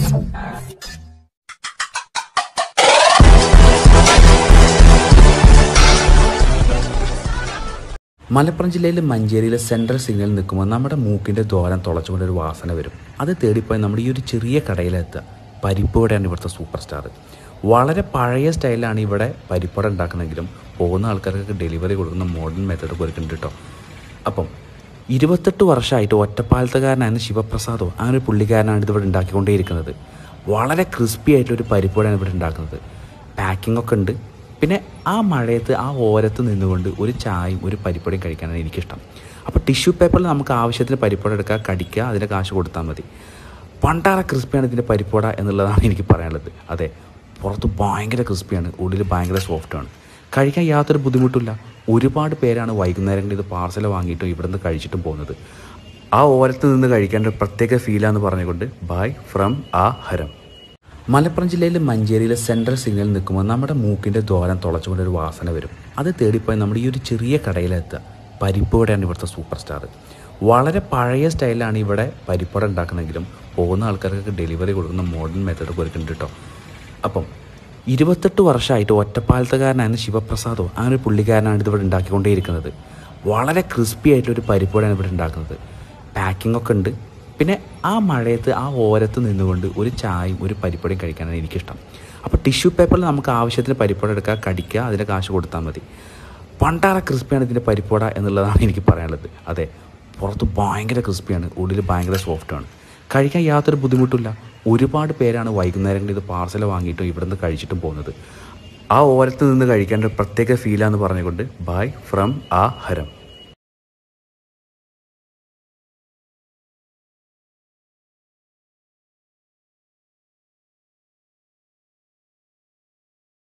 മലപ്പുറം ജില്ലയിലെ മഞ്ചേരിയിലെ സെൻട്രൽ സിഗ്നലിൽ നിൽക്കുമ്പോൾ നമ്മുടെ മൂക്കിൻ്റെ ദ്വാരം തുളച്ചുകൊണ്ടൊരു വാസന വരും അത് തേടിപ്പോയി നമ്മുടെ ഈ ഒരു ചെറിയ കടയിലെത്തുക പരിപ്പോടെയാണ് ഇവിടുത്തെ സൂപ്പർ സ്റ്റാർ വളരെ പഴയ സ്റ്റൈലാണ് ഇവിടെ പരിപ്പോട ഉണ്ടാക്കുന്നതെങ്കിലും പോകുന്ന ആൾക്കാർക്ക് ഡെലിവറി കൊടുക്കുന്ന മോഡേൺ മെത്തേഡ് കൊടുക്കുന്നുണ്ട് കേട്ടോ അപ്പം ഇരുപത്തെട്ട് വർഷമായിട്ട് ഒറ്റപ്പാലത്തുകാരനായിരുന്ന ശിവപ്രസാദോ അങ്ങനെ ഒരു പുള്ളിക്കാരനാണ് ഇതിവിടെ ഉണ്ടാക്കിക്കൊണ്ടേയിരിക്കുന്നത് വളരെ ക്രിസ്പി ആയിട്ടൊരു പരിപ്പോടാണ് ഇവിടെ ഉണ്ടാക്കുന്നത് പാക്കിംഗ് ഒക്കെ ഉണ്ട് പിന്നെ ആ മഴയത്ത് ആ ഓരത്ത് നിന്നുകൊണ്ട് ഒരു ചായയും ഒരു പരിപ്പടയും കഴിക്കാനാണ് എനിക്കിഷ്ടം അപ്പോൾ ടിഷ്യൂ പേപ്പറിൽ നമുക്ക് ആവശ്യത്തിന് പരിപ്പട എടുക്കുക കടിക്കുക അതിൻ്റെ കാശ് കൊടുത്താൽ മതി പണ്ടാറ ക്രിസ്പിയാണ് ഇതിൻ്റെ പരിപ്പട എന്നുള്ളതാണ് എനിക്ക് പറയാനുള്ളത് അതെ പുറത്ത് ഭയങ്കര ക്രിസ്പിയാണ് ഉള്ളിൽ ഭയങ്കര സോഫ്റ്റാണ് കഴിക്കാൻ യാതൊരു ബുദ്ധിമുട്ടില്ല ഒരുപാട് പേരാണ് വൈകുന്നേരങ്ങളിൽ ഇത് പാർസൽ വാങ്ങിയിട്ടും ഇവിടുന്ന് കഴിച്ചിട്ടും പോകുന്നത് ആ ഓരത്ത് നിന്ന് കഴിക്കേണ്ട ഒരു പ്രത്യേക ഫീലാന്ന് പറഞ്ഞുകൊണ്ട് ബൈ ഫ്രം ആ ഹരം മലപ്പുറം ജില്ലയിലെ മഞ്ചേരിയിലെ സെൻട്രൽ സിഗ്നലിൽ നിൽക്കുമ്പോൾ നമ്മുടെ മൂക്കിൻ്റെ ദ്വാരം തുളച്ചുകൊണ്ടൊരു വാസന വരും അത് തേടിപ്പോയി നമ്മുടെ ഈ ഒരു ചെറിയ കടയിലെത്തുക പരിപ്പോടെയാണ് ഇവിടുത്തെ സൂപ്പർ സ്റ്റാർ വളരെ പഴയ സ്റ്റൈലാണ് ഇവിടെ പരിപ്പട ഉണ്ടാക്കുന്നതെങ്കിലും പോകുന്ന ആൾക്കാർക്ക് ഡെലിവറി കൊടുക്കുന്ന മോഡേൺ മെത്തേഡ് കൊടുക്കുന്നുണ്ട് കേട്ടോ അപ്പം ഇരുപത്തെട്ട് വർഷമായിട്ട് ഒറ്റപ്പാലത്തുകാരനായിരുന്ന ശിവപ്രസാദോ അങ്ങനെ ഒരു പുള്ളിക്കാരനാണ് ഇതിവിടെ ഉണ്ടാക്കിക്കൊണ്ടേയിരിക്കുന്നത് വളരെ ക്രിസ്പി ആയിട്ടൊരു പരിപ്പോടാണ് ഇവിടെ ഉണ്ടാക്കുന്നത് പാക്കിംഗ് ഒക്കെ ഉണ്ട് പിന്നെ ആ മഴയത്ത് ആ ഓരത്ത് നിന്നുകൊണ്ട് ഒരു ചായയും ഒരു പരിപ്പടയും കഴിക്കാനാണ് എനിക്കിഷ്ടം അപ്പോൾ ടിഷ്യൂ പേപ്പറിൽ നമുക്ക് ആവശ്യത്തിന് പരിപ്പട എടുക്കുക കടിക്കുക അതിൻ്റെ കാശ് കൊടുത്താൽ മതി പണ്ടാറ ക്രിസ്പിയാണ് ഇതിൻ്റെ പരിപ്പട എന്നുള്ളതാണ് എനിക്ക് പറയാനുള്ളത് അതെ പുറത്ത് ഭയങ്കര ക്രിസ്പിയാണ് ഉള്ളിൽ ഭയങ്കര സോഫ്റ്റാണ് കഴിക്കാൻ യാതൊരു ബുദ്ധിമുട്ടില്ല ഒരുപാട് പേരാണ് വൈകുന്നേരങ്ങളിൽ ഇത് പാർസൽ വാങ്ങിയിട്ടും ഇവിടുന്ന് കഴിച്ചിട്ടും പോകുന്നത് ആ ഓരത്ത് നിന്ന് കഴിക്കേണ്ട ഒരു പ്രത്യേക ഫീലാന്ന് പറഞ്ഞുകൊണ്ട് ബൈ ഫ്രം ആ ഹരം